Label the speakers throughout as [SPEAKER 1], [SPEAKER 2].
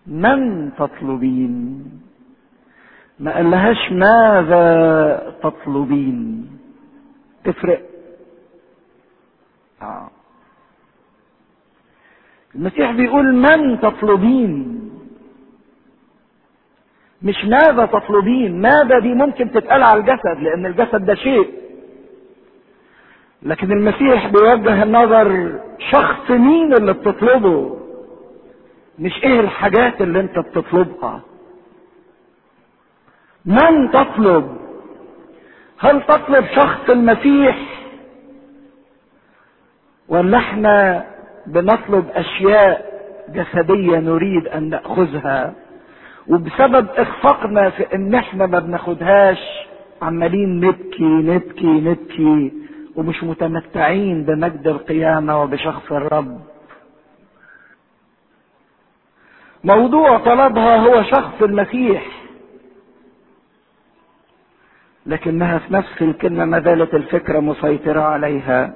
[SPEAKER 1] من تطلبين ما قالهاش ماذا تطلبين تفرق آه. المسيح بيقول من تطلبين مش ماذا تطلبين ماذا دي ممكن تتقال على الجسد لان الجسد ده شيء لكن المسيح بيوجه النظر شخص مين اللي بتطلبه مش ايه الحاجات اللي انت بتطلبها من تطلب هل تطلب شخص المسيح ولا احنا بنطلب اشياء جسديه نريد ان ناخذها وبسبب اخفاقنا في ان احنا ما بناخدهاش عمالين نبكي نبكي نبكي ومش متمتعين بمجد القيامة وبشخص الرب موضوع طلبها هو شخص المسيح لكنها في نفس الكلمة ما زالت الفكرة مسيطرة عليها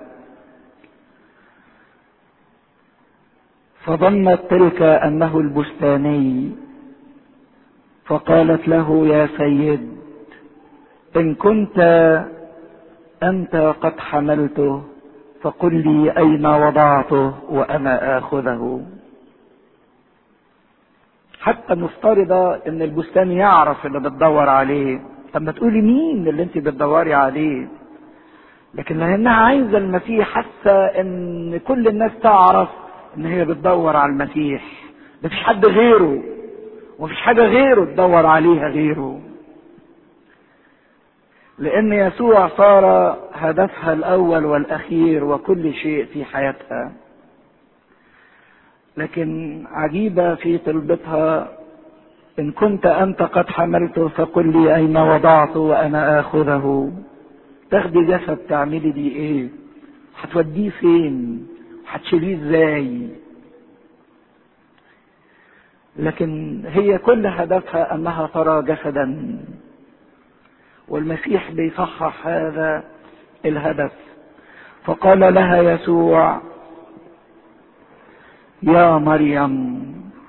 [SPEAKER 1] فظنت تلك أنه البستاني فقالت له يا سيد إن كنت أنت قد حملته فقل لي أين وضعته وأنا آخذه حتى مفترضة إن البستان يعرف اللي بتدور عليه طب ما تقولي مين اللي أنت بتدوري عليه لكن لأنها عايزة المسيح حاسة إن كل الناس تعرف إن هي بتدور على المسيح مفيش حد غيره ومفيش حاجة غيره تدور عليها غيره لأن يسوع صار هدفها الأول والأخير وكل شيء في حياتها لكن عجيبة في طلبتها إن كنت أنت قد حملته فقل لي أين وضعته وأنا آخذه تاخدي جسد تعملي بيه إيه هتوديه فين هتشيليه إزاي لكن هي كل هدفها أنها ترى جسدا والمسيح بيصحح هذا الهدف فقال لها يسوع يا مريم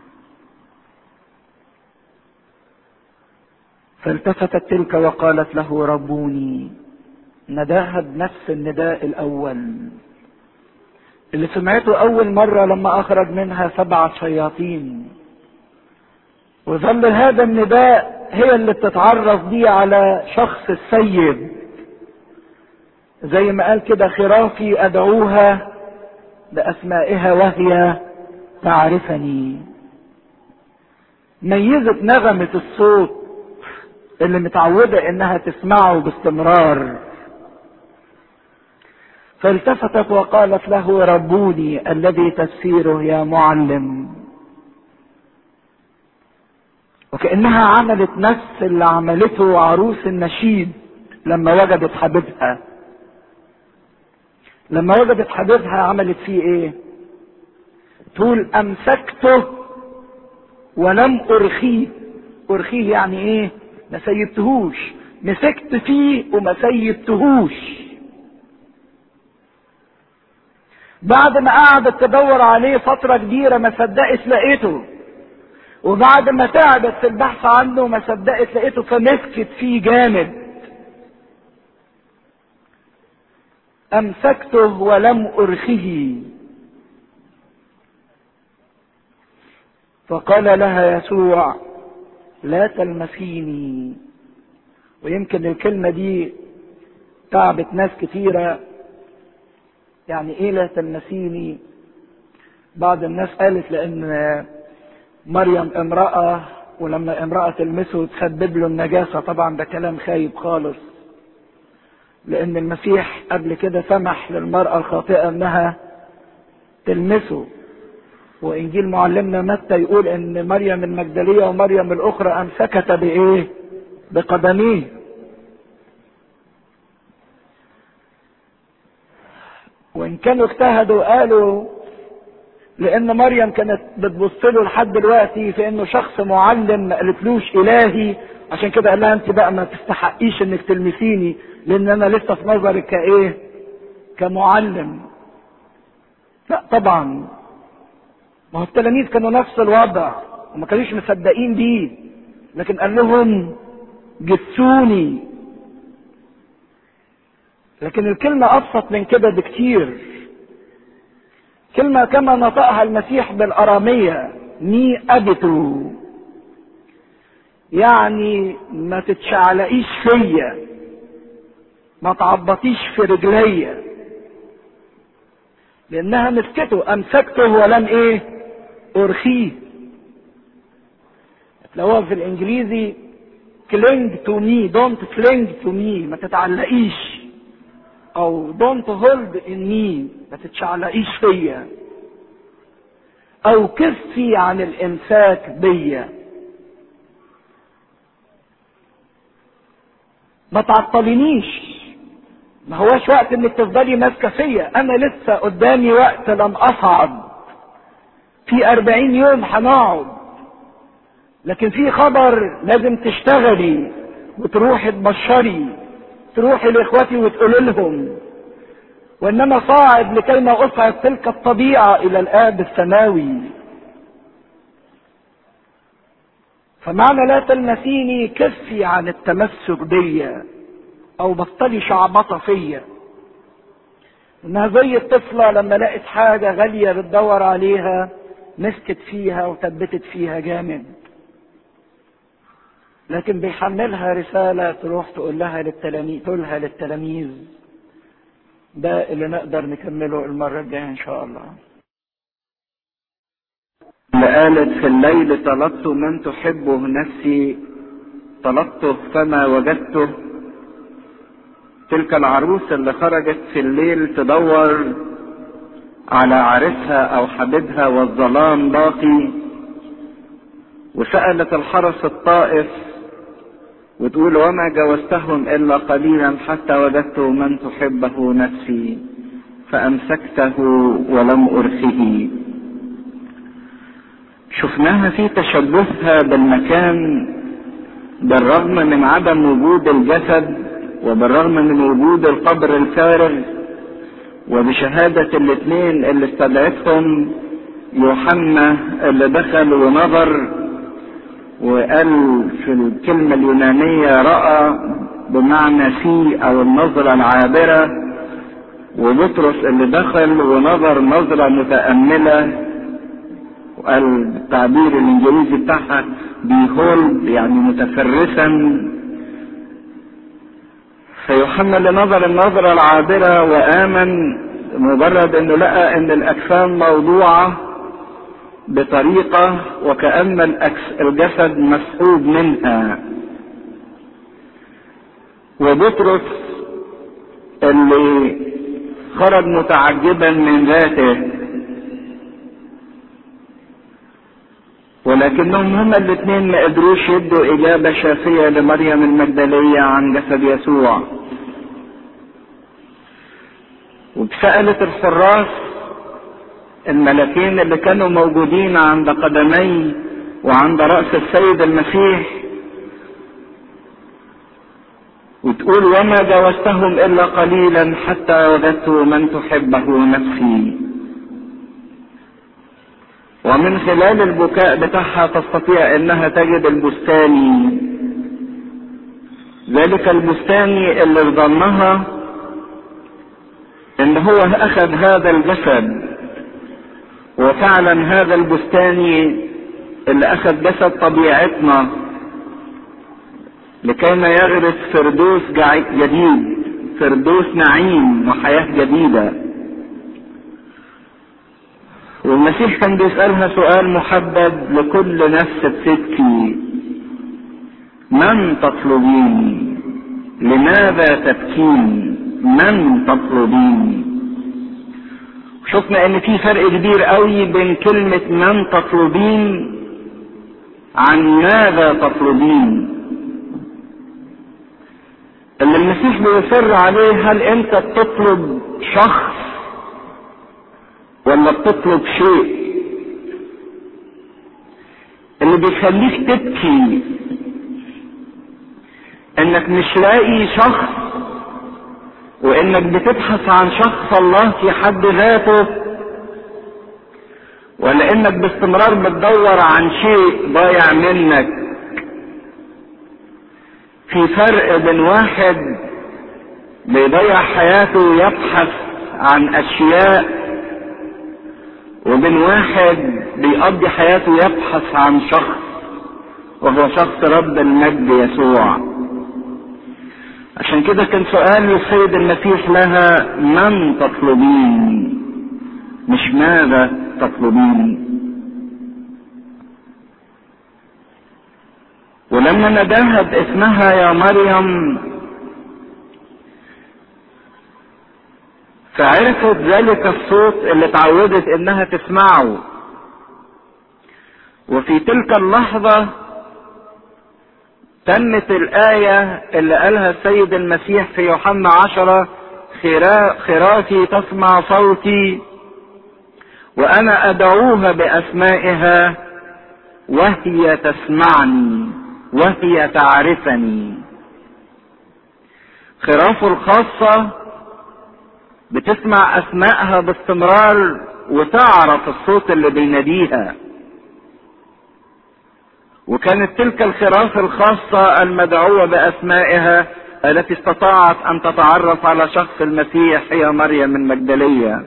[SPEAKER 1] فالتفتت تلك وقالت له ربوني نداها بنفس النداء الاول اللي سمعته اول مره لما اخرج منها سبعه شياطين وظل هذا النداء هي اللي بتتعرف بيه على شخص السيد زي ما قال كده خرافي ادعوها باسمائها وهي تعرفني ميزت نغمة الصوت اللي متعودة انها تسمعه باستمرار فالتفتت وقالت له ربوني الذي تفسيره يا معلم وكأنها عملت نفس اللي عملته عروس النشيد لما وجدت حبيبها لما وجدت حبيبها عملت فيه ايه تقول امسكته ولم ارخيه ارخيه يعني ايه ما سيبتهوش مسكت فيه وما سيبتهوش بعد ما قعدت تدور عليه فترة كبيرة ما صدقت لقيته وبعد ما تعبت في البحث عنه ما صدقت لقيته فمسكت فيه جامد امسكته ولم ارخه فقال لها يسوع لا تلمسيني ويمكن الكلمة دي تعبت ناس كثيرة يعني ايه لا تلمسيني بعض الناس قالت لان مريم امرأة ولما امرأة تلمسه تسبب له النجاسة طبعا ده كلام خايب خالص لان المسيح قبل كده سمح للمرأة الخاطئة انها تلمسه وانجيل معلمنا متى يقول ان مريم المجدليه ومريم الاخرى امسكتا بايه بقدميه وان كانوا اجتهدوا قالوا لان مريم كانت بتبص له لحد دلوقتي في انه شخص معلم ما قالتلوش الهي عشان كده قال لها انت بقى ما تستحقيش انك تلمسيني لان انا لسه في نظرك كايه كمعلم لا طبعا ما هو التلاميذ كانوا نفس الوضع وما كانوش مصدقين بيه لكن قال لهم جسوني لكن الكلمة أبسط من كده بكتير كلمة كما نطقها المسيح بالأرامية ني أبتو يعني ما تتشعلقيش فيا ما تعبطيش في رجليا لانها مسكته امسكته ولم ايه ارخيه تلاقوها في الانجليزي cling to me don't cling to me ما تتعلقيش او don't hold in me ما تتشعلقيش فيا او كفي عن الامساك بيا ما تعطلنيش ما هوش وقت انك تفضلي ماسكه فيا انا لسه قدامي وقت لم اصعد في أربعين يوم هنقعد لكن في خبر لازم تشتغلي وتروحي تبشري تروحي لاخواتي وتقولي لهم وانما صاعد لكي ما اصعد تلك الطبيعه الى الاب السماوي فمعنى لا تلمسيني كفي عن التمسك بيا او بطلي شعبطه فيا انها زي الطفله لما لقت حاجه غاليه بتدور عليها مسكت فيها وثبتت فيها جامد لكن بيحملها رساله تروح تقول لها للتلاميذ تقولها للتلاميذ ده اللي نقدر نكمله المره الجايه ان شاء الله
[SPEAKER 2] قالت في الليل طلبت من تحبه نفسي طلبته فما وجدته تلك العروس اللي خرجت في الليل تدور على عرسها او حبيبها والظلام باقي وسألت الحرس الطائف وتقول وما جوزتهم الا قليلا حتى وجدت من تحبه نفسي فامسكته ولم ارخه شفناها في تشبثها بالمكان بالرغم من عدم وجود الجسد وبالرغم من وجود القبر الفارغ وبشهادة الاثنين اللي استدعتهم يوحنا اللي دخل ونظر وقال في الكلمة اليونانية رأى بمعنى في أو النظرة العابرة وبطرس اللي دخل ونظر نظرة متأملة وقال التعبير الانجليزي بتاعها بيهولد يعني متفرسا فيوحنا اللي نظر النظرة العابرة وآمن مجرد انه لقى ان الاجسام موضوعة بطريقة وكأن الجسد مسحوب منها وبطرس اللي خرج متعجبا من ذاته ولكنهم هما الاثنين ما قدروش يدوا اجابة شافية لمريم المجدلية عن جسد يسوع وسألت الحراس الملكين اللي كانوا موجودين عند قدمي وعند رأس السيد المسيح وتقول وما جاوزتهم إلا قليلا حتى وجدت من تحبه نفسي ومن خلال البكاء بتاعها تستطيع انها تجد البستاني ذلك البستاني اللي في ظنها ان هو اخذ هذا الجسد وفعلا هذا البستاني اللي اخذ جسد طبيعتنا لكي ما يغرس فردوس جديد فردوس نعيم وحياة جديدة والمسيح كان بيسألها سؤال محدد لكل نفس بتبكي من تطلبين لماذا تبكين من تطلبين شفنا ان في فرق كبير قوي بين كلمة من تطلبين عن ماذا تطلبين اللي المسيح بيصر عليه هل انت بتطلب شخص ولا بتطلب شيء اللي بيخليك تبكي انك مش لاقي شخص وانك بتبحث عن شخص الله في حد ذاته ولا انك باستمرار بتدور عن شيء ضايع منك في فرق بين واحد بيضيع حياته يبحث عن اشياء وبين واحد بيقضي حياته يبحث عن شخص وهو شخص رب المجد يسوع عشان كده كان سؤال السيد المسيح لها من تطلبين مش ماذا تطلبين ولما نداها باسمها يا مريم فعرفت ذلك الصوت اللي اتعودت انها تسمعه وفي تلك اللحظة تمت الآية اللي قالها السيد المسيح في يوحنا عشرة خرافي تسمع صوتي وأنا أدعوها بأسمائها وهي تسمعني وهي تعرفني خرافه الخاصة بتسمع أسمائها باستمرار وتعرف الصوت اللي بيناديها وكانت تلك الخراف الخاصة المدعوة بأسمائها التي استطاعت أن تتعرف على شخص المسيح هي مريم المجدلية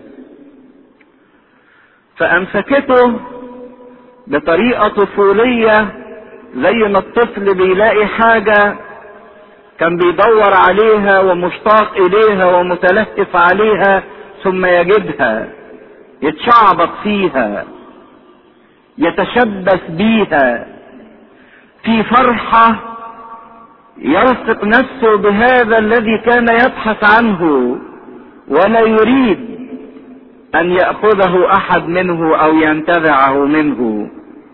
[SPEAKER 2] فأمسكته بطريقة طفولية زي ما الطفل بيلاقي حاجة كان بيدور عليها ومشتاق إليها ومتلهف عليها ثم يجدها يتشعبط فيها يتشبث بيها في فرحة يلصق نفسه بهذا الذي كان يبحث عنه ولا يريد أن يأخذه أحد منه أو ينتزعه منه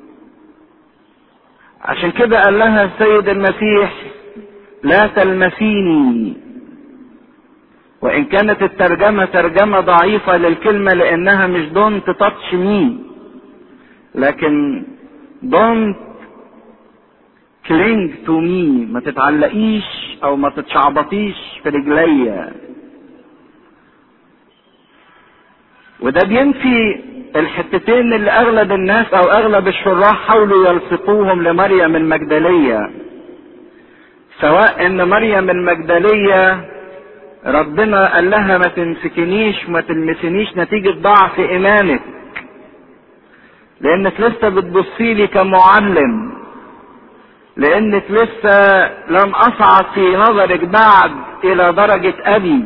[SPEAKER 2] عشان كده قال لها السيد المسيح لا تلمسيني وإن كانت الترجمة ترجمة ضعيفة للكلمة لأنها مش دونت تاتش مي لكن دونت كلينج تو مي ما تتعلقيش او ما تتشعبطيش في رجليا وده بينفي الحتتين اللي اغلب الناس او اغلب الشراح حاولوا يلصقوهم لمريم المجدلية سواء ان مريم المجدلية ربنا قال لها ما تمسكنيش ما تلمسنيش نتيجة ضعف ايمانك لانك لسه بتبصي لي كمعلم لانك لسه لم اصعد في نظرك بعد الى درجة ابي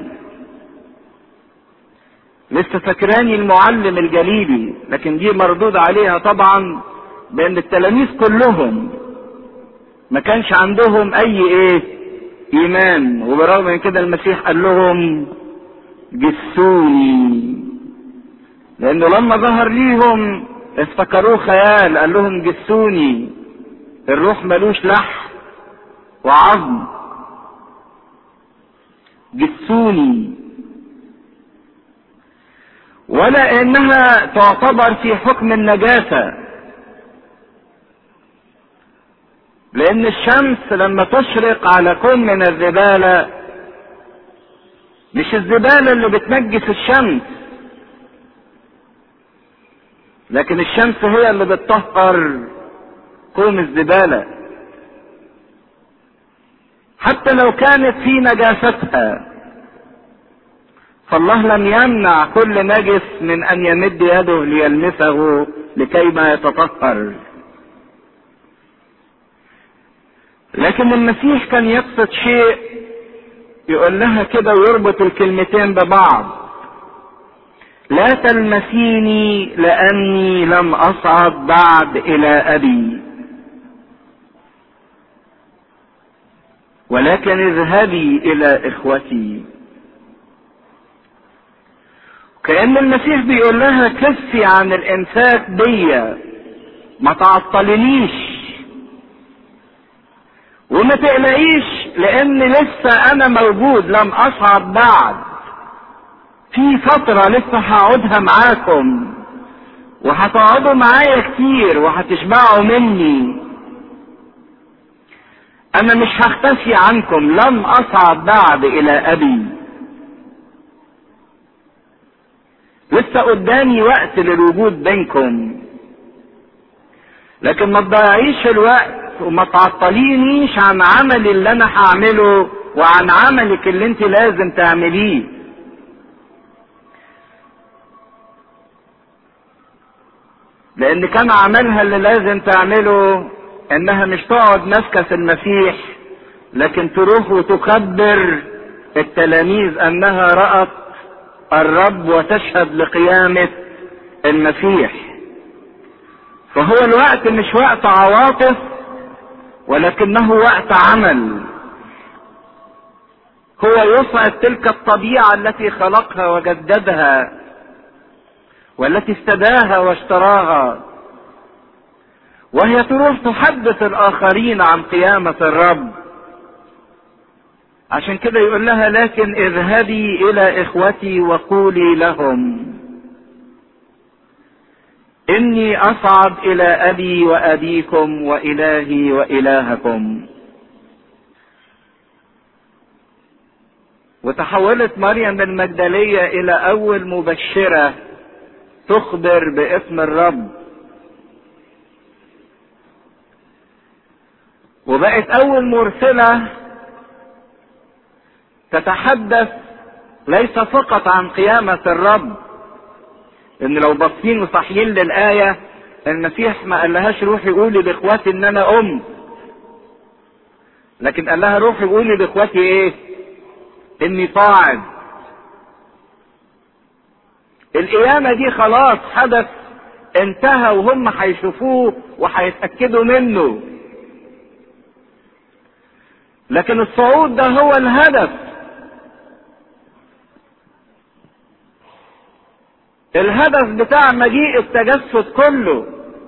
[SPEAKER 2] لسه فاكراني المعلم الجليلي لكن دي مردود عليها طبعا بان التلاميذ كلهم ما كانش عندهم اي ايه ايمان وبرغم من كده المسيح قال لهم جسوني لانه لما ظهر ليهم افتكروه خيال قال لهم جسوني الروح ملوش لحم وعظم جسوني ولا انها تعتبر في حكم النجاسة لان الشمس لما تشرق على كون من الزبالة مش الزبالة اللي بتنجس الشمس لكن الشمس هي اللي بتطهر كوم الزبالة حتى لو كانت في نجاستها فالله لم يمنع كل نجس من ان يمد يده ليلمسه لكي ما يتطهر لكن المسيح كان يقصد شيء يقول لها كده ويربط الكلمتين ببعض لا تلمسيني لاني لم اصعد بعد الى ابي ولكن اذهبي الى اخوتي كأن المسيح بيقول لها كفي عن الامساك بيا ما تعطلنيش وما تقلقيش لان لسه انا موجود لم اصعد بعد في فترة لسه هقعدها معاكم وهتقعدوا معايا كتير وهتشبعوا مني انا مش هختفي عنكم لم اصعد بعد الى ابي لسه قدامي وقت للوجود بينكم لكن ما تضيعيش الوقت وما تعطلينيش عن عملي اللي انا هعمله وعن عملك اللي انت لازم تعمليه لان كان عملها اللي لازم تعمله انها مش تقعد ماسكه في المسيح لكن تروح وتخبر التلاميذ انها رأت الرب وتشهد لقيامة المسيح فهو الوقت مش وقت عواطف ولكنه وقت عمل هو يصعد تلك الطبيعة التي خلقها وجددها والتي استداها واشتراها وهي تروح تحدث الآخرين عن قيامة الرب عشان كده يقول لها لكن اذهبي الى اخوتي وقولي لهم اني اصعد الى ابي وابيكم والهي والهكم وتحولت مريم المجدلية الى اول مبشرة تخبر باسم الرب وبقت اول مرسله تتحدث ليس فقط عن قيامة الرب ان لو باصين وصاحيين للآية المسيح ما قالهاش روحي قولي لاخواتي ان انا ام لكن قال لها روحي قولي لاخواتي ايه اني صاعد القيامة دي خلاص حدث انتهى وهم هيشوفوه وهيتأكدوا منه لكن الصعود ده هو الهدف الهدف بتاع مجيء التجسد كله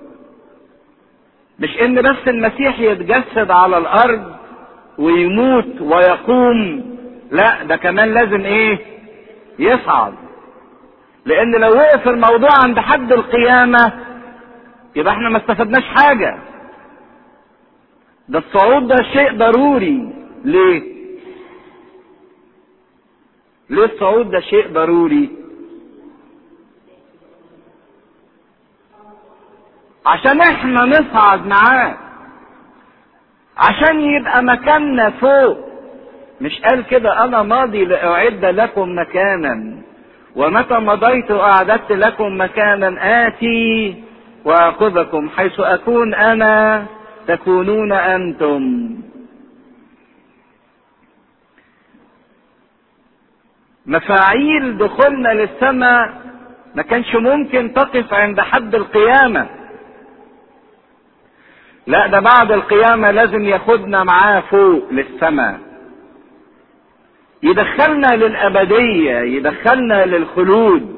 [SPEAKER 2] مش ان بس المسيح يتجسد على الارض ويموت ويقوم لا ده كمان لازم ايه يصعد لان لو وقف الموضوع عند حد القيامة يبقى احنا ما استفدناش حاجة ده الصعود ده شيء ضروري ليه ليه الصعود ده شيء ضروري عشان احنا نصعد معاه عشان يبقى مكاننا فوق مش قال كده انا ماضي لاعد لكم مكانا ومتى مضيت واعددت لكم مكانا اتي واخذكم حيث اكون انا تكونون انتم مفاعيل دخولنا للسماء ما كانش ممكن تقف عند حد القيامه لا ده بعد القيامة لازم ياخدنا معاه فوق للسماء يدخلنا للأبدية يدخلنا للخلود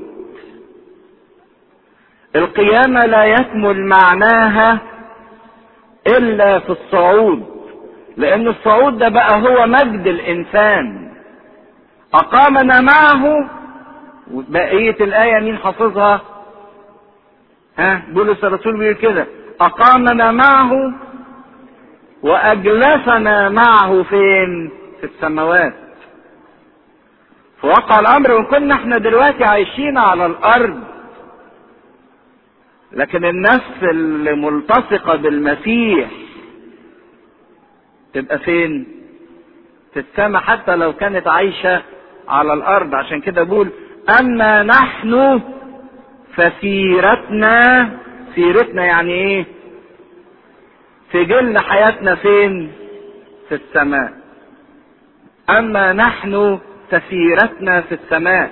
[SPEAKER 2] القيامة لا يكمل معناها إلا في الصعود لأن الصعود ده بقى هو مجد الإنسان أقامنا معه وبقية الآية مين حافظها؟ ها بولس الرسول بيقول كده أقامنا معه وأجلسنا معه فين؟ في السماوات. فوقع الأمر وإن كنا احنا دلوقتي عايشين على الأرض لكن النفس اللي ملتصقة بالمسيح تبقى فين؟ في السماء حتى لو كانت عايشة على الأرض عشان كده بقول أما نحن فسيرتنا سيرتنا يعني ايه سجل حياتنا فين في السماء اما نحن فسيرتنا في السماء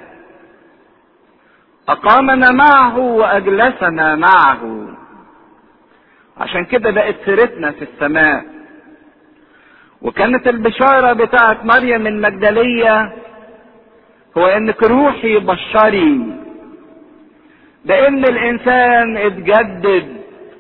[SPEAKER 2] اقامنا معه واجلسنا معه عشان كده بقت سيرتنا في السماء وكانت البشاره بتاعت مريم المجدليه هو انك روحي بشري بان الانسان اتجدد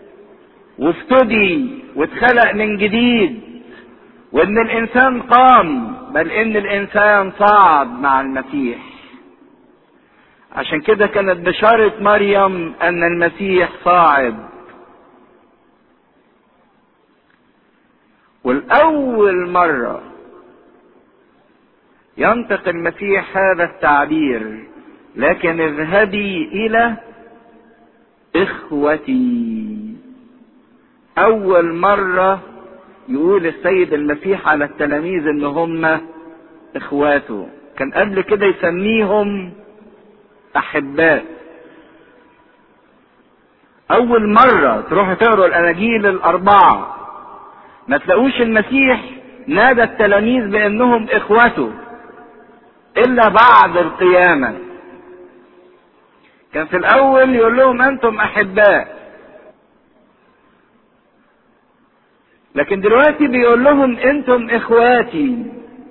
[SPEAKER 2] وافتدي واتخلق من جديد وان الانسان قام بل ان الانسان صعد مع المسيح عشان كده كانت بشارة مريم ان المسيح صاعد والاول مرة ينطق المسيح هذا التعبير لكن اذهبي الى اخوتي اول مرة يقول السيد المسيح على التلاميذ ان هم اخواته كان قبل كده يسميهم احباء اول مرة تروحوا تقروا الاناجيل الاربعة ما تلاقوش المسيح نادى التلاميذ بانهم اخوته الا بعد القيامة كان في الاول يقول لهم انتم احباء لكن دلوقتي بيقول لهم انتم اخواتي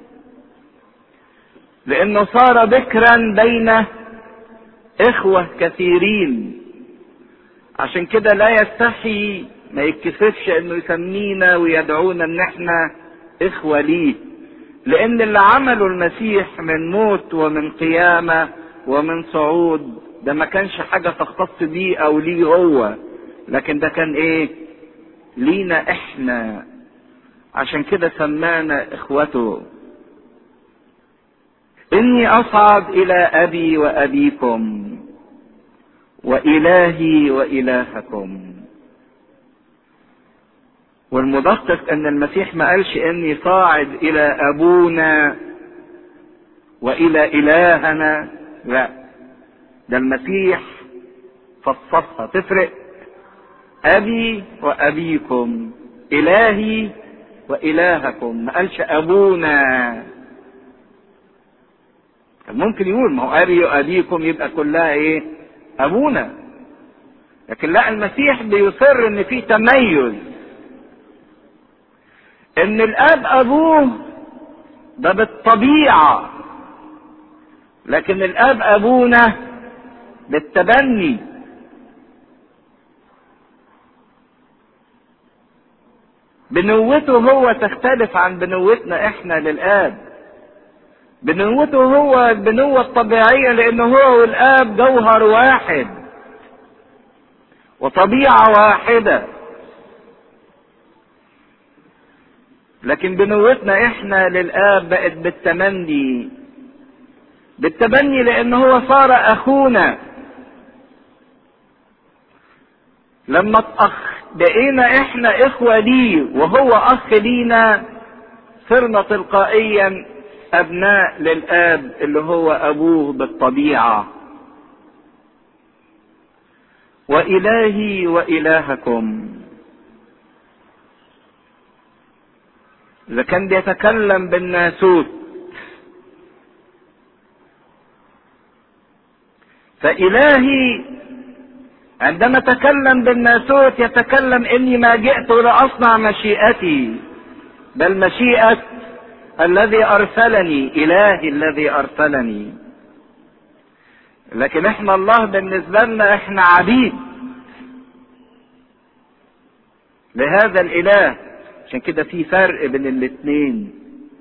[SPEAKER 2] لانه صار بكرا بين اخوة كثيرين عشان كده لا يستحي ما يتكسفش انه يسمينا ويدعونا ان احنا اخوة ليه لان اللي عمله المسيح من موت ومن قيامة ومن صعود ده ما كانش حاجة تختص بيه او ليه هو لكن ده كان ايه لينا احنا عشان كده سمانا اخوته اني اصعد الى ابي وابيكم والهي والهكم والمدقق ان المسيح ما قالش اني صاعد الى ابونا والى الهنا لا ده المسيح فصصها تفرق ابي وابيكم الهي والهكم ما قالش ابونا كان ممكن يقول ما هو ابي وابيكم يبقى كلها ايه ابونا لكن لا المسيح بيصر ان في تميز ان الاب ابوه ده بالطبيعه لكن الاب ابونا بالتبني بنوته هو تختلف عن بنوتنا احنا للاب بنوته هو البنوة الطبيعية لأنه هو والآب جوهر واحد وطبيعة واحدة لكن بنوتنا احنا للآب بقت بالتمني بالتبني لأن هو صار أخونا لما اتأخ بقينا احنا إخوة ليه وهو أخ لينا صرنا تلقائيا ابناء للاب اللي هو ابوه بالطبيعه والهي والهكم اذا كان بيتكلم بالناسوت فالهي عندما تكلم بالناسوت يتكلم اني ما جئت لاصنع مشيئتي بل مشيئه الذي ارسلني الهي الذي ارسلني لكن احنا الله بالنسبه لنا احنا عبيد لهذا الاله عشان كده في فرق بين الاثنين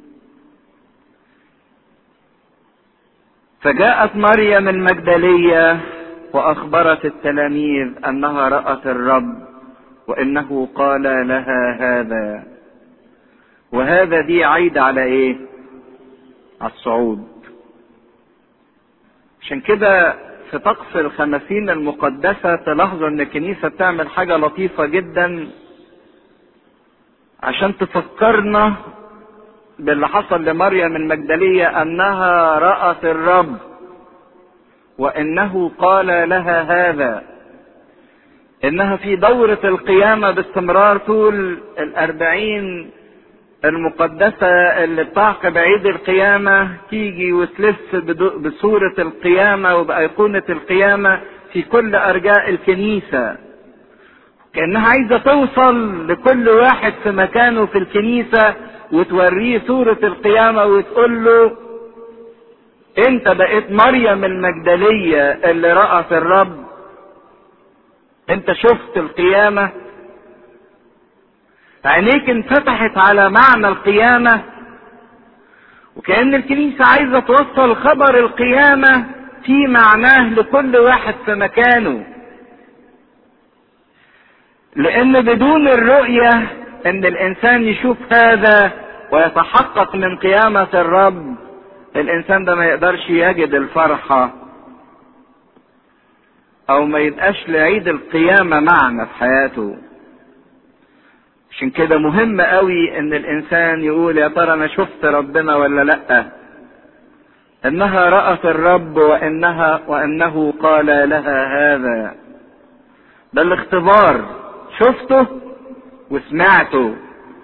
[SPEAKER 2] فجاءت مريم المجدليه واخبرت التلاميذ انها رات الرب وانه قال لها هذا وهذا دي عيد على ايه على الصعود عشان كده في طقس الخمسين المقدسة تلاحظوا ان الكنيسة بتعمل حاجة لطيفة جدا عشان تفكرنا باللي حصل لمريم المجدلية انها رأت الرب وانه قال لها هذا انها في دورة القيامة باستمرار طول الاربعين المقدسة اللي بتعقب عيد القيامة تيجي وتلف بصورة القيامة وبأيقونة القيامة في كل أرجاء الكنيسة كأنها عايزة توصل لكل واحد في مكانه في الكنيسة وتوريه صورة القيامة وتقول له انت بقيت مريم المجدلية اللي رأت الرب انت شفت القيامة عينيك انفتحت على معنى القيامة وكأن الكنيسة عايزة توصل خبر القيامة في معناه لكل واحد في مكانه لأن بدون الرؤية إن الإنسان يشوف هذا ويتحقق من قيامة الرب الإنسان ده ما يقدرش يجد الفرحة أو ما يبقاش لعيد القيامة معنى في حياته عشان كده مهم قوي ان الانسان يقول يا ترى انا شفت ربنا ولا لا انها رأت الرب وانها وانه قال لها هذا ده الاختبار شفته وسمعته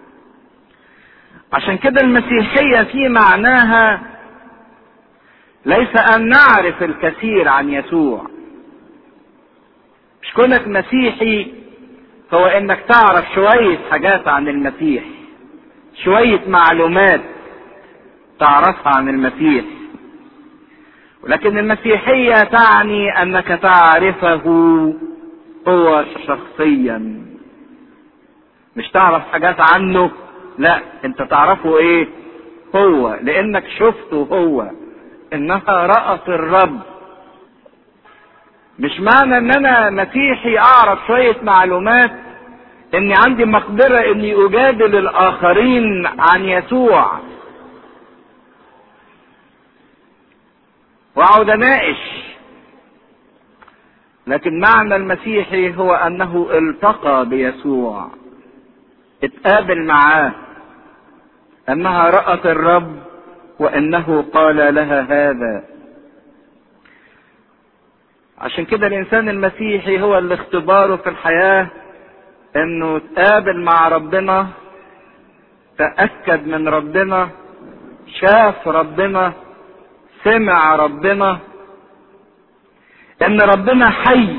[SPEAKER 2] عشان كده المسيحية في معناها ليس ان نعرف الكثير عن يسوع مش كونك مسيحي هو انك تعرف شوية حاجات عن المسيح شوية معلومات تعرفها عن المسيح ولكن المسيحية تعني انك تعرفه هو شخصيا مش تعرف حاجات عنه لا انت تعرفه ايه هو لانك شفته هو انها رأت الرب مش معنى ان انا مسيحي اعرف شوية معلومات اني عندي مقدرة اني اجادل الاخرين عن يسوع واقعد اناقش لكن معنى المسيحي هو انه التقى بيسوع اتقابل معاه انها رأت الرب وانه قال لها هذا عشان كده الانسان المسيحي هو اللي اختباره في الحياة انه تقابل مع ربنا تأكد من ربنا شاف ربنا سمع ربنا ان ربنا حي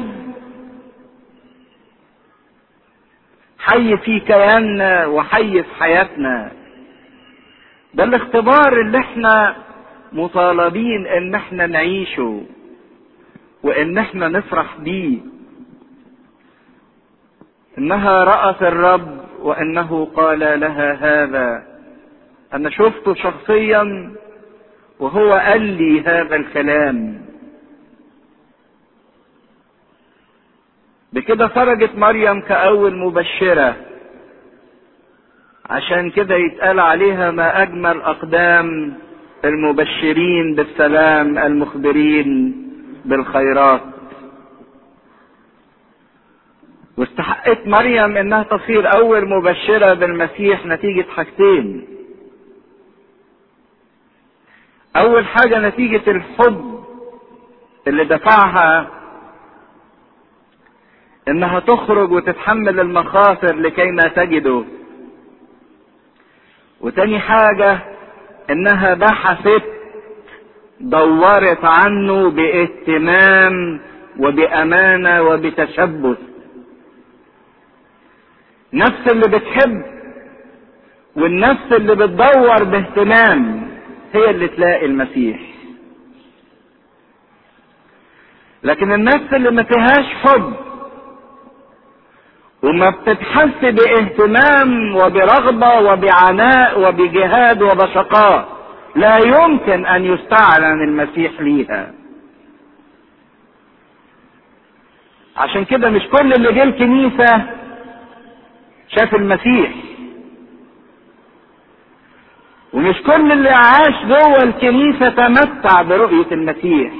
[SPEAKER 2] حي في كياننا وحي في حياتنا ده الاختبار اللي احنا مطالبين ان احنا نعيشه وان احنا نفرح بيه انها رأت الرب وانه قال لها هذا انا شفته شخصيا وهو قال لي هذا الكلام بكده خرجت مريم كأول مبشرة عشان كده يتقال عليها ما أجمل أقدام المبشرين بالسلام المخبرين بالخيرات واستحقت مريم انها تصير اول مبشرة بالمسيح نتيجة حاجتين اول حاجة نتيجة الحب اللي دفعها انها تخرج وتتحمل المخاطر لكي ما تجده وتاني حاجة انها بحثت دورت عنه باهتمام وبامانة وبتشبث نفس اللي بتحب والنفس اللي بتدور باهتمام هي اللي تلاقي المسيح لكن النفس اللي ما فيهاش حب وما بتتحس باهتمام وبرغبة وبعناء وبجهاد وبشقاء لا يمكن ان يستعلن المسيح ليها عشان كده مش كل اللي جه الكنيسة شاف المسيح ومش كل اللي عاش جوه الكنيسة تمتع برؤية المسيح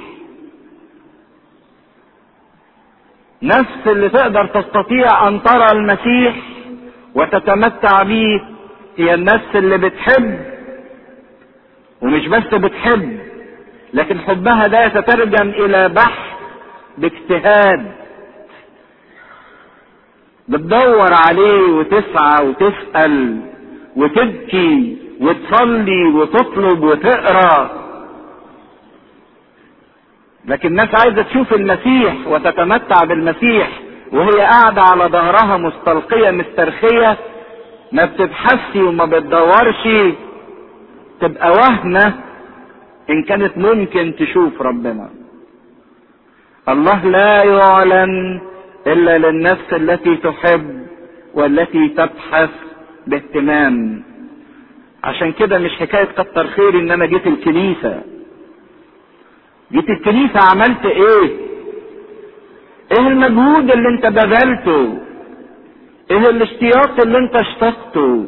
[SPEAKER 2] نفس اللي تقدر تستطيع ان ترى المسيح وتتمتع به هي النفس اللي بتحب ومش بس بتحب لكن حبها ده يتترجم الى بحث باجتهاد بتدور عليه وتسعى وتسأل وتبكي وتصلي وتطلب وتقرا لكن الناس عايزه تشوف المسيح وتتمتع بالمسيح وهي قاعده على ظهرها مستلقيه مسترخيه ما بتبحثش وما بتدورش تبقى وهمه ان كانت ممكن تشوف ربنا الله لا يعلن الا للنفس التي تحب والتي تبحث باهتمام عشان كده مش حكايه كتر خيري ان انا جيت الكنيسه جيت الكنيسة عملت ايه ايه المجهود اللي انت بذلته ايه الاشتياق اللي انت اشتقته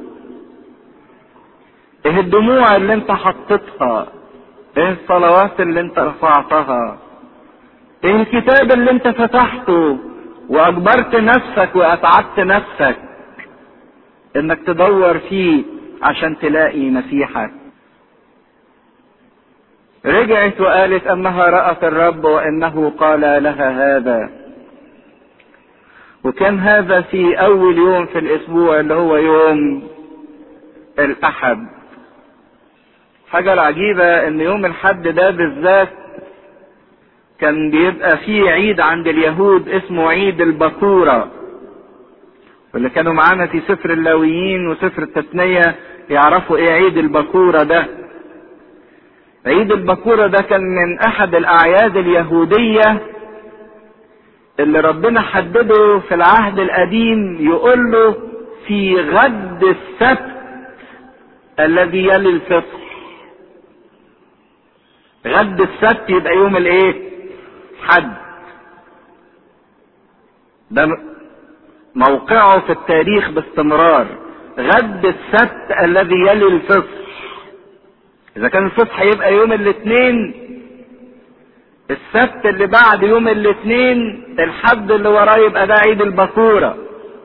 [SPEAKER 2] ايه الدموع اللي انت حطيتها ايه الصلوات اللي انت رفعتها ايه الكتاب اللي انت فتحته واجبرت نفسك واتعبت نفسك انك تدور فيه عشان تلاقي مسيحك رجعت وقالت انها رأت الرب وانه قال لها هذا وكان هذا في اول يوم في الاسبوع اللي هو يوم الاحد حاجة العجيبة ان يوم الحد ده بالذات كان بيبقى فيه عيد عند اليهود اسمه عيد البكورة واللي كانوا معانا في سفر اللاويين وسفر التثنية يعرفوا ايه عيد البكورة ده عيد البكورة ده كان من احد الاعياد اليهودية اللي ربنا حدده في العهد القديم يقول له في غد السبت الذي يلي الفطر غد السبت يبقى يوم الايه حد ده موقعه في التاريخ باستمرار غد السبت الذي يلي الفصح اذا كان الفصح هيبقى يوم الاثنين السبت اللي بعد يوم الاثنين الحد اللي وراه يبقى ده عيد البكورة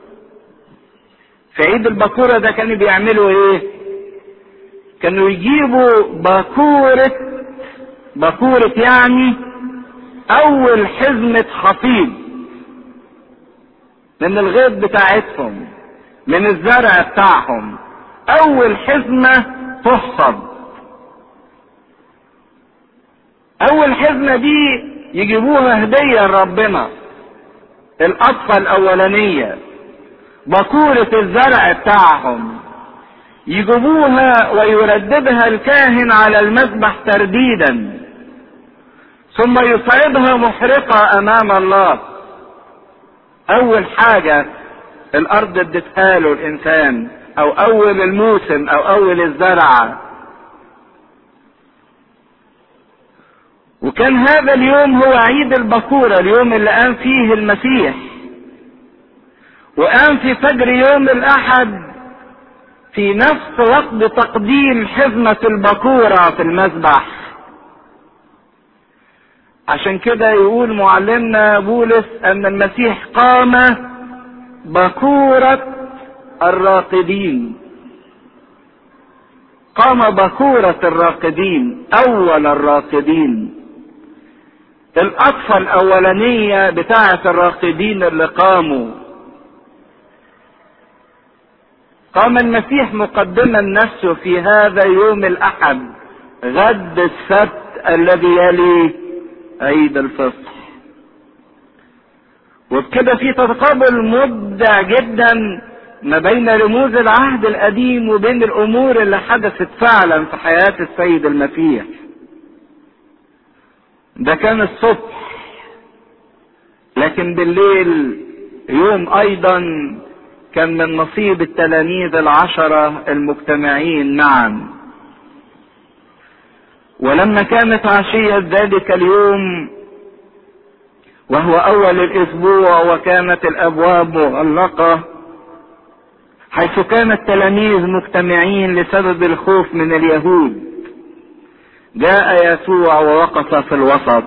[SPEAKER 2] في عيد البكورة ده كانوا بيعملوا ايه كانوا يجيبوا باكورة باكورة يعني اول حزمة خطيب من الغيط بتاعتهم من الزرع بتاعهم اول حزمة تحصد اول حزمة دي يجيبوها هدية لربنا القطفة الاولانية بكورة الزرع بتاعهم يجيبوها ويرددها الكاهن على المذبح ترديدا ثم يصعدها محرقة امام الله اول حاجة الارض ادتها له الانسان او اول الموسم او اول الزرع وكان هذا اليوم هو عيد البكورة اليوم اللي قام فيه المسيح وقام في فجر يوم الاحد في نفس وقت تقديم حزمة البكورة في المذبح عشان كده يقول معلمنا بولس ان المسيح قام بكورة الراقدين قام بكورة الراقدين اول الراقدين الأطفة الأولانية بتاعة الراقدين اللي قاموا قام المسيح مقدما نفسه في هذا يوم الأحد غد السبت الذي يلي عيد الفصح وبكده في تقابل مبدع جدا ما بين رموز العهد القديم وبين الأمور اللي حدثت فعلا في حياة السيد المسيح ده كان الصبح لكن بالليل يوم ايضا كان من نصيب التلاميذ العشرة المجتمعين معا ولما كانت عشية ذلك اليوم وهو اول الاسبوع وكانت الابواب مغلقة حيث كان التلاميذ مجتمعين لسبب الخوف من اليهود جاء يسوع ووقف في الوسط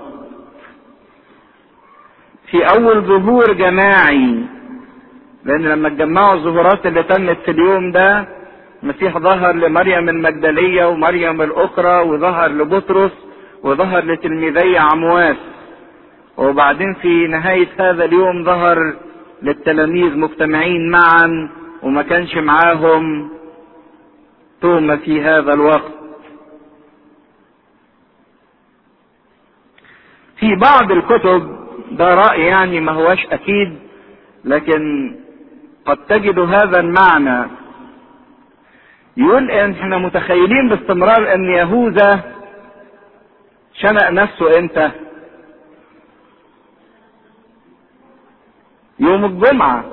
[SPEAKER 2] في اول ظهور جماعي لان لما اتجمعوا الظهورات اللي تمت في اليوم ده المسيح ظهر لمريم المجدلية ومريم الاخرى وظهر لبطرس وظهر لتلميذي عمواس وبعدين في نهاية هذا اليوم ظهر للتلاميذ مجتمعين معا وما كانش معاهم توما في هذا الوقت في بعض الكتب ده رأي يعني ما هوش أكيد لكن قد تجد هذا المعنى يقول ان احنا متخيلين باستمرار ان يهوذا شنق نفسه امتى يوم الجمعة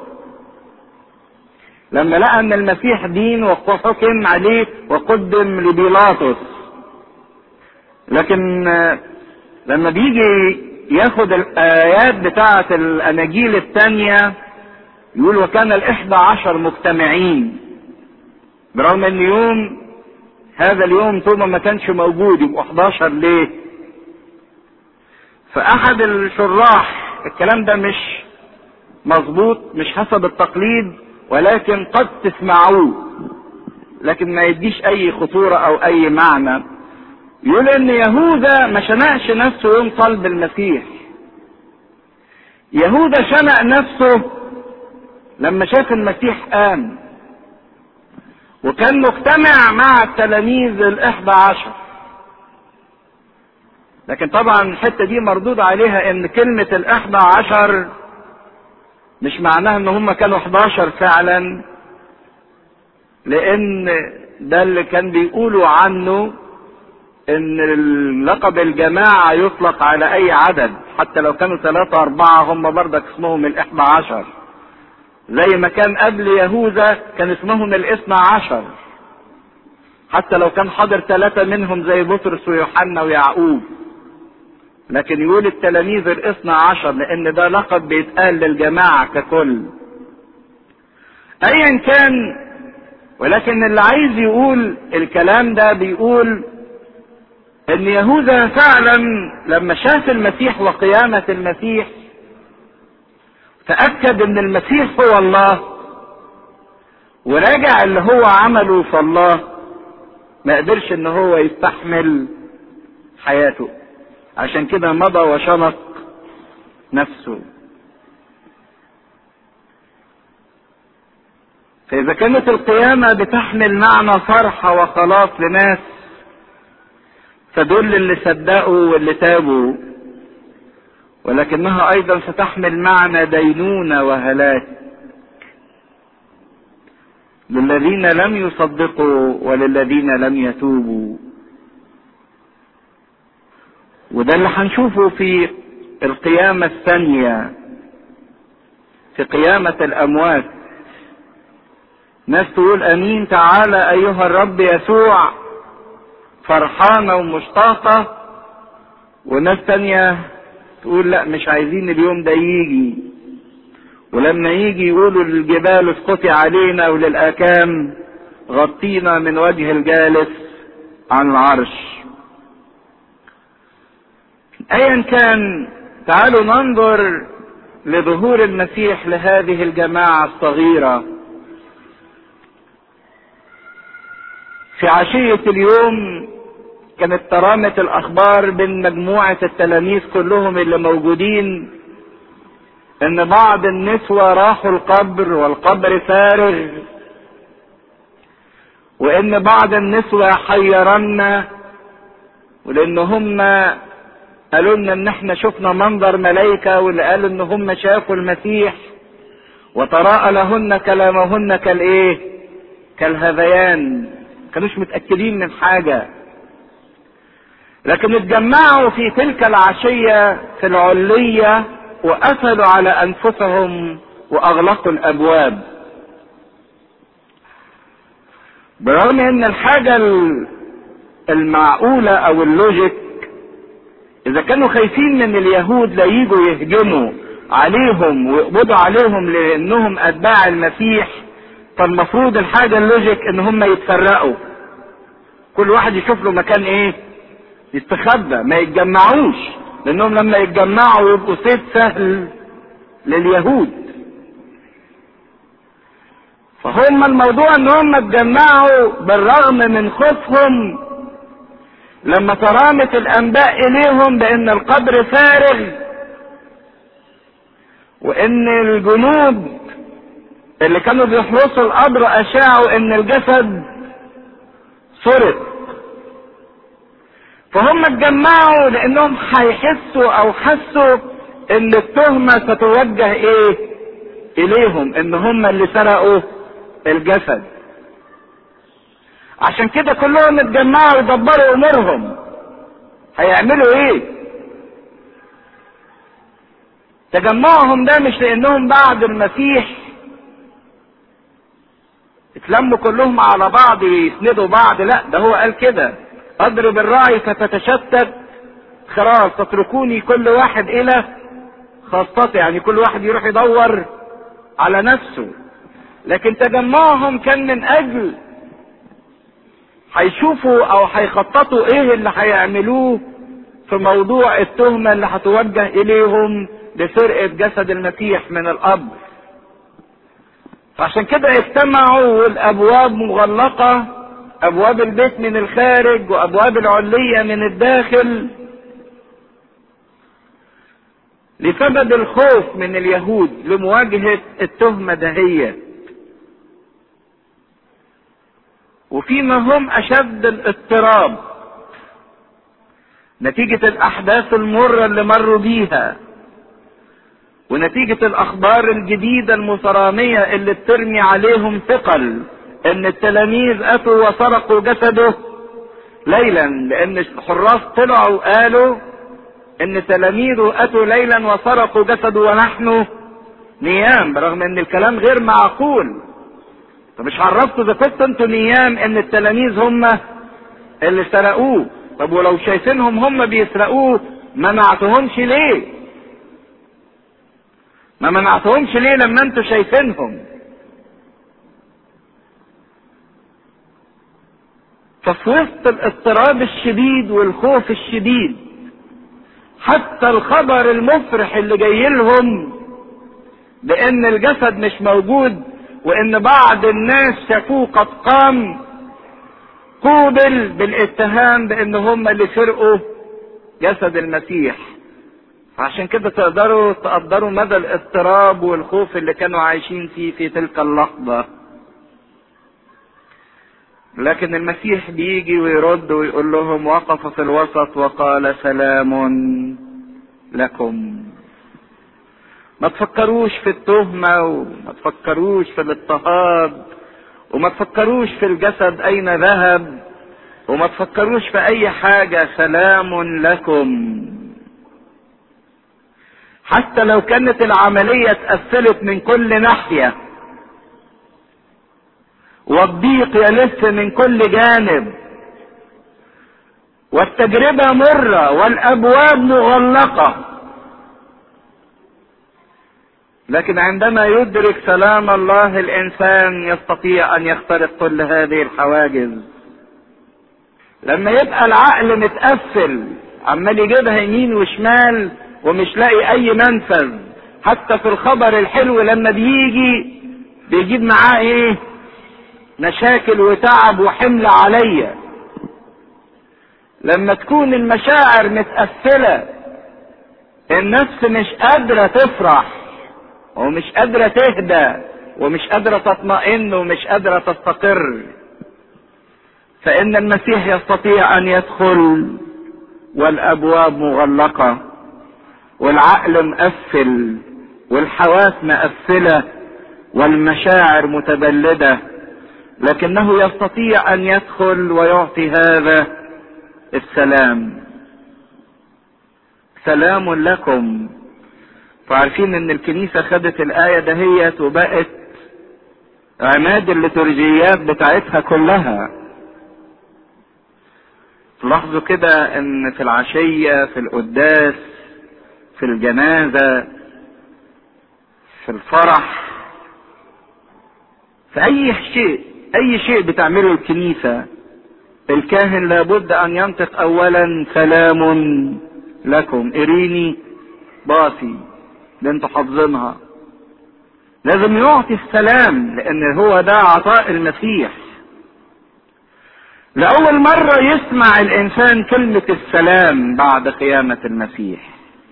[SPEAKER 2] لما لقى ان المسيح دين وحكم عليه وقدم لبيلاطس لكن لما بيجي ياخد الايات بتاعة الاناجيل التانية يقول وكان الاحدى عشر مجتمعين برغم ان يوم هذا اليوم توما ما كانش موجود يبقوا 11 ليه فاحد الشراح الكلام ده مش مظبوط مش حسب التقليد ولكن قد تسمعوه لكن ما يديش اي خطورة او اي معنى يقول ان يهوذا ما شنقش نفسه يوم طلب المسيح يهوذا شنق نفسه لما شاف المسيح قام وكان مجتمع مع التلاميذ الاحدى عشر لكن طبعا الحته دي مردود عليها ان كلمه الاحدى عشر مش معناها ان هم كانوا 11 فعلا لان ده اللي كان بيقولوا عنه ان لقب الجماعة يطلق على اي عدد حتى لو كانوا ثلاثة اربعة هم برضك اسمهم الاحدى عشر زي ما كان قبل يهوذا كان اسمهم الاثنى عشر حتى لو كان حاضر ثلاثة منهم زي بطرس ويوحنا ويعقوب لكن يقول التلاميذ الاثنى عشر لان ده لقب بيتقال للجماعة ككل ايا كان ولكن اللي عايز يقول الكلام ده بيقول ان يهوذا فعلا لما شاف المسيح وقيامة المسيح تأكد ان المسيح هو الله وراجع اللي هو عمله في الله ما قدرش ان هو يستحمل حياته عشان كده مضى وشنق نفسه فإذا كانت القيامة بتحمل معنى فرحة وخلاص لناس فدول اللي صدقوا واللي تابوا ولكنها أيضا ستحمل معنى دينونة وهلاك للذين لم يصدقوا وللذين لم يتوبوا وده اللي هنشوفه في القيامة الثانية في قيامة الأموات ناس تقول امين تعالى ايها الرب يسوع فرحانه ومشتاقه وناس تانية تقول لا مش عايزين اليوم ده يجي ولما يجي يقولوا للجبال اسقطي علينا وللاكام غطينا من وجه الجالس عن العرش ايا كان تعالوا ننظر لظهور المسيح لهذه الجماعه الصغيره في عشية اليوم كانت ترامة الأخبار بين مجموعة التلاميذ كلهم اللي موجودين إن بعض النسوة راحوا القبر والقبر فارغ وإن بعض النسوة حيرنا ولأن هم قالوا لنا إن إحنا شفنا منظر ملايكة واللي قالوا إن هم شافوا المسيح وتراءى لهن كلامهن كالإيه؟ كالهذيان كانوش متأكدين من حاجة لكن اتجمعوا في تلك العشية في العلية وقفلوا على أنفسهم وأغلقوا الأبواب برغم ان الحاجة المعقولة او اللوجيك اذا كانوا خايفين من اليهود لا يجوا يهجموا عليهم ويقبضوا عليهم لانهم اتباع المسيح فالمفروض الحاجة اللوجيك ان هم يتفرقوا كل واحد يشوف له مكان ايه يستخبى ما يتجمعوش لانهم لما يتجمعوا يبقوا صيد سهل لليهود فهم الموضوع ان هم اتجمعوا بالرغم من خوفهم لما ترامت الانباء اليهم بان القبر فارغ وان الجنود اللي كانوا بيحرسوا القبر اشاعوا ان الجسد سرق فهم اتجمعوا لانهم هيحسوا او حسوا ان التهمة ستوجه ايه اليهم ان هم اللي سرقوا الجسد عشان كده كلهم اتجمعوا يدبروا امورهم هيعملوا ايه تجمعهم ده مش لانهم بعد المسيح اتلموا كلهم على بعض يسندوا بعض لا ده هو قال كده اضرب الراعي فتتشتت خلاص تتركوني كل واحد الى خاصته يعني كل واحد يروح يدور على نفسه لكن تجمعهم كان من اجل هيشوفوا او هيخططوا ايه اللي هيعملوه في موضوع التهمة اللي هتوجه اليهم لسرقة جسد المسيح من القبر فعشان كده اجتمعوا والابواب مغلقة ابواب البيت من الخارج وابواب العلية من الداخل لسبب الخوف من اليهود لمواجهة التهمة دهية وفيما هم اشد الاضطراب نتيجة الاحداث المرة اللي مروا بيها ونتيجة الاخبار الجديدة المترامية اللي بترمي عليهم ثقل ان التلاميذ اتوا وسرقوا جسده ليلا لان الحراس طلعوا وقالوا ان تلاميذه اتوا ليلا وسرقوا جسده ونحن نيام برغم ان الكلام غير معقول فمش عرفتوا اذا كنتوا انتوا نيام ان التلاميذ هم اللي سرقوه طب ولو شايفينهم هم بيسرقوه منعتهمش ليه ما منعتهمش ليه لما انتوا شايفينهم ففي وسط الاضطراب الشديد والخوف الشديد حتى الخبر المفرح اللي جاي لهم بان الجسد مش موجود وان بعض الناس شافوه قد قام قوبل بالاتهام بان هم اللي سرقوا جسد المسيح عشان كده تقدروا تقدروا مدى الاضطراب والخوف اللي كانوا عايشين فيه في تلك اللحظة لكن المسيح بيجي ويرد ويقول لهم وقف في الوسط وقال سلام لكم ما تفكروش في التهمة وما تفكروش في الاضطهاد وما تفكروش في الجسد اين ذهب وما تفكروش في اي حاجة سلام لكم حتى لو كانت العملية اتقفلت من كل ناحية والضيق يلف من كل جانب والتجربة مرة والابواب مغلقة لكن عندما يدرك سلام الله الانسان يستطيع ان يخترق كل هذه الحواجز لما يبقى العقل متقفل عمال يجيبها يمين وشمال ومش لاقي اي منفذ حتى في الخبر الحلو لما بيجي بيجيب معاه ايه مشاكل وتعب وحمل عليا لما تكون المشاعر متقفلة النفس مش قادرة تفرح ومش قادرة تهدى ومش قادرة تطمئن ومش قادرة تستقر فإن المسيح يستطيع أن يدخل والأبواب مغلقة والعقل مقفل والحواس مقفلة والمشاعر متبلدة لكنه يستطيع أن يدخل ويعطي هذا السلام سلام لكم فعارفين ان الكنيسة خدت الآية دهيت وبقت عماد الليتورجيات بتاعتها كلها تلاحظوا كده ان في العشية في القداس في الجنازة في الفرح في اي شيء اي شيء بتعمله الكنيسة الكاهن لابد ان ينطق اولا سلام لكم اريني باطي اللي انتوا حافظينها لازم يعطي السلام لان هو ده عطاء المسيح لأول مرة يسمع الإنسان كلمة السلام بعد قيامة المسيح.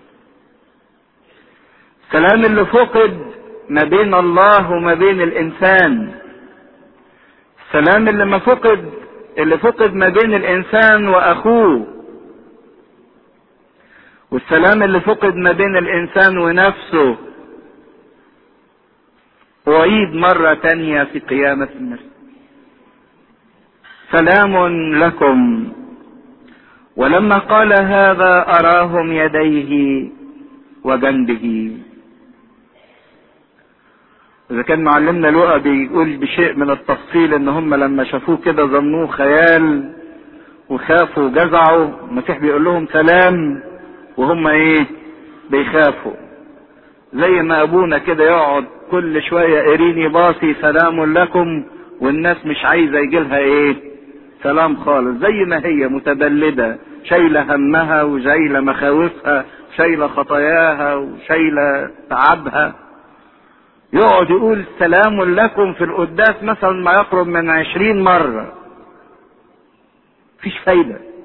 [SPEAKER 2] السلام اللي فقد ما بين الله وما بين الإنسان. السلام اللي ما فقد اللي فقد ما بين الإنسان وأخوه. والسلام اللي فقد ما بين الإنسان ونفسه. أعيد مرة تانية في قيامة المسيح. سلام لكم ولما قال هذا اراهم يديه وجنبه اذا كان معلمنا لقى بيقول بشيء من التفصيل ان هم لما شافوه كده ظنوه خيال وخافوا وجزعوا المسيح بيقول لهم سلام وهم ايه بيخافوا زي ما ابونا كده يقعد كل شوية اريني باصي سلام لكم والناس مش عايزة يجيلها ايه سلام خالص زي ما هي متبلدة شايلة همها وشايلة مخاوفها شايلة خطاياها وشايلة تعبها يقعد يقول سلام لكم في القداس مثلا ما يقرب من عشرين مرة مفيش فايدة